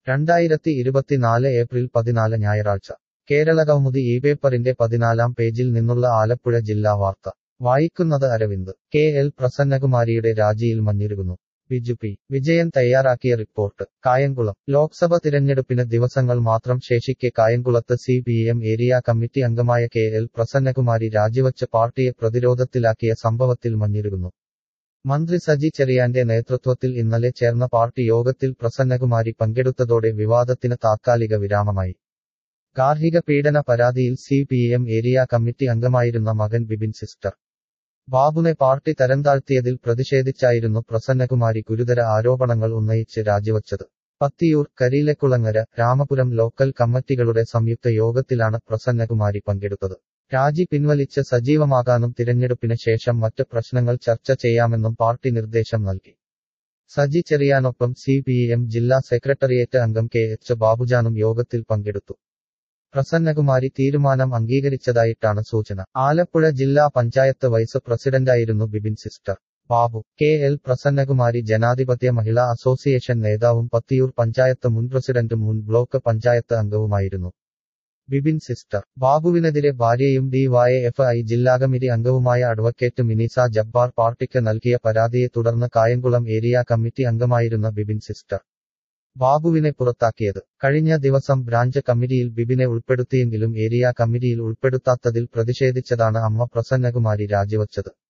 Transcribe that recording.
രണ്ടായിരത്തി ഇരുപത്തിനാല് ഏപ്രിൽ പതിനാല് ഞായറാഴ്ച കേരള കൗമുദി ഈ പേപ്പറിന്റെ പതിനാലാം പേജിൽ നിന്നുള്ള ആലപ്പുഴ ജില്ലാ വാർത്ത വായിക്കുന്നത് അരവിന്ദ് കെ എൽ പ്രസന്നകുമാരിയുടെ രാജിയിൽ മഞ്ഞിരുകുന്നു ബിജു പി വിജയൻ തയ്യാറാക്കിയ റിപ്പോർട്ട് കായംകുളം ലോക്സഭ തിരഞ്ഞെടുപ്പിന് ദിവസങ്ങൾ മാത്രം ശേഷിക്കെ കായംകുളത്ത് C P M area committee അംഗമായ കെ എൽ പ്രസന്നകുമാരി രാജിവച്ച് പാർട്ടിയെ പ്രതിരോധത്തിലാക്കിയ സംഭവത്തിൽ മഞ്ഞിരുകുന്നു മന്ത്രി സജി ചെറിയാന്റെ നേതൃത്വത്തിൽ ഇന്നലെ ചേർന്ന പാർട്ടി യോഗത്തിൽ പ്രസന്നകുമാരി പങ്കെടുത്തതോടെ വിവാദത്തിന് താത്കാലിക വിരാമമായി ഗാർഹിക പീഡന പരാതിയിൽ C P M area committee അംഗമായിരുന്ന മകൻ ബിബിൻ സിസ്റ്റർ ബാബുനെ പാർട്ടി തരംതാഴ്ത്തിയതിൽ പ്രതിഷേധിച്ചായിരുന്നു പ്രസന്നകുമാരി ഗുരുതര ആരോപണങ്ങൾ ഉന്നയിച്ച് രാജിവച്ചത് പത്തിയൂർ കരിയിലക്കുളങ്ങര രാമപുരം ലോക്കൽ കമ്മിറ്റികളുടെ സംയുക്ത യോഗത്തിലാണ് പ്രസന്നകുമാരി പങ്കെടുത്തത് രാജി പിൻവലിച്ച് സജീവമാകാനും തിരഞ്ഞെടുപ്പിന് ശേഷം മറ്റ് പ്രശ്നങ്ങൾ ചർച്ച ചെയ്യാമെന്നും പാർട്ടി നിർദ്ദേശം നൽകി സജി ചെറിയാനൊപ്പം സി പി എം ജില്ലാ സെക്രട്ടേറിയറ്റ് അംഗം കെ എച്ച് ബാബുജാനും യോഗത്തിൽ പങ്കെടുത്തു പ്രസന്നകുമാരി തീരുമാനം അംഗീകരിച്ചതായിട്ടാണ് സൂചന ആലപ്പുഴ ജില്ലാ പഞ്ചായത്ത് വൈസ് പ്രസിഡന്റായിരുന്നു Bibin sister Babu K L Prasannakumari Janadhipathya Mahila association നേതാവും പത്തിയൂർ പഞ്ചായത്ത് മുൻ പ്രസിഡന്റും മുൻ ബ്ലോക്ക് പഞ്ചായത്ത് അംഗവുമായിരുന്നു ബിബിൻ സിസ്റ്റർ ബാബുവിനെതിരെ ഭാര്യയും ഡി വൈ എഫ് ഐ ജില്ലാ കമ്മിറ്റി അംഗവുമായ അഡ്വക്കേറ്റ് മിനിസ ജബ്ബാർ പാർട്ടിക്ക് നൽകിയ പരാതിയെ തുടർന്ന് കായംകുളം ഏരിയ കമ്മിറ്റി അംഗമായിരുന്ന ബിബിൻ സിസ്റ്റർ ബാബുവിനെ പുറത്താക്കിയത് കഴിഞ്ഞ ദിവസം ബ്രാഞ്ച് കമ്മിറ്റിയിൽ ബിബിനെ ഉൾപ്പെടുത്തിയെങ്കിലും ഏരിയ കമ്മിറ്റിയിൽ ഉൾപ്പെടുത്താത്തതിൽ പ്രതിഷേധിച്ചതാണ് അമ്മ പ്രസന്നകുമാരി രാജിവച്ചത്